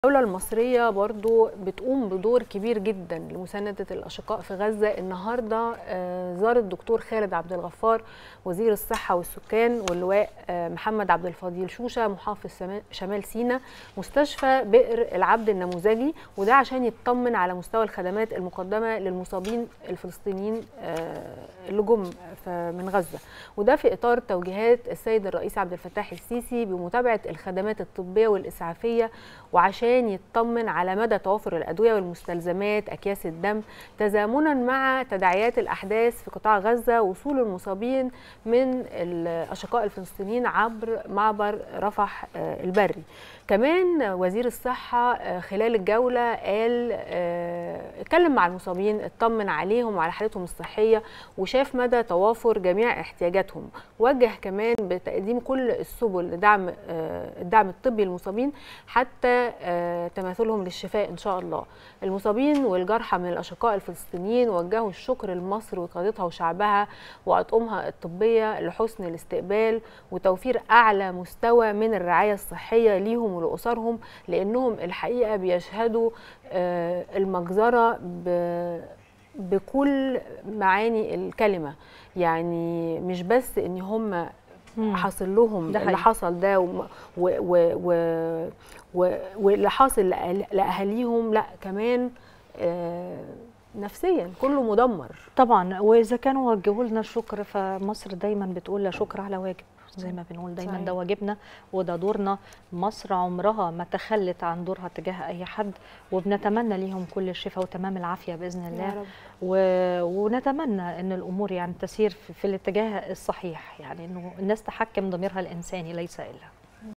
الدولة المصرية برضو بتقوم بدور كبير جدا لمساندة الأشقاء في غزة النهاردة آه، زار الدكتور خالد عبد الغفار وزير الصحة والسكان واللواء آه، محمد عبد الفضيل شوشة محافظ سما- شمال سيناء مستشفى بئر العبد النموذجي وده عشان يطمن على مستوى الخدمات المقدمة للمصابين الفلسطينيين آه، اللي جم ف- من غزة وده في إطار توجيهات السيد الرئيس عبد الفتاح السيسي بمتابعة الخدمات الطبية والإسعافية وعشان يطمن على مدى توافر الأدوية والمستلزمات أكياس الدم تزامنا مع تداعيات الأحداث في قطاع غزة وصول المصابين من الأشقاء الفلسطينيين عبر معبر رفح آه، البري كمان وزير الصحة آه، خلال الجولة قال آه، اتكلم مع المصابين اطمن عليهم وعلى حالتهم الصحية وشاف مدى توافر جميع احتياجاتهم وجه كمان بتقديم كل السبل لدعم آه، الدعم الطبي للمصابين حتى آه، تماثلهم للشفاء ان شاء الله المصابين والجرحى من الاشقاء الفلسطينيين وجهوا الشكر لمصر وقادتها وشعبها واطقمها الطبيه لحسن الاستقبال وتوفير اعلى مستوى من الرعايه الصحيه ليهم ولاسرهم لانهم الحقيقه بيشهدوا آه، المجزره ب بكل معاني الكلمه يعني مش بس ان هم مم. حاصل لهم ده اللي حقيقي. حصل ده وم- و و و و واللي حاصل لأهل- لاهاليهم لا كمان آه، نفسيا كله مدمر طبعا واذا كانوا وجهوا لنا الشكر فمصر دايما بتقول لا شكر على واجب زي ما بنقول دايما صحيح. ده واجبنا وده دورنا مصر عمرها ما تخلت عن دورها تجاه اي حد وبنتمنى ليهم كل الشفاء وتمام العافيه باذن الله يا رب. و... ونتمنى ان الامور يعني تسير في, في الاتجاه الصحيح يعني انه الناس تحكم ضميرها الانساني ليس الا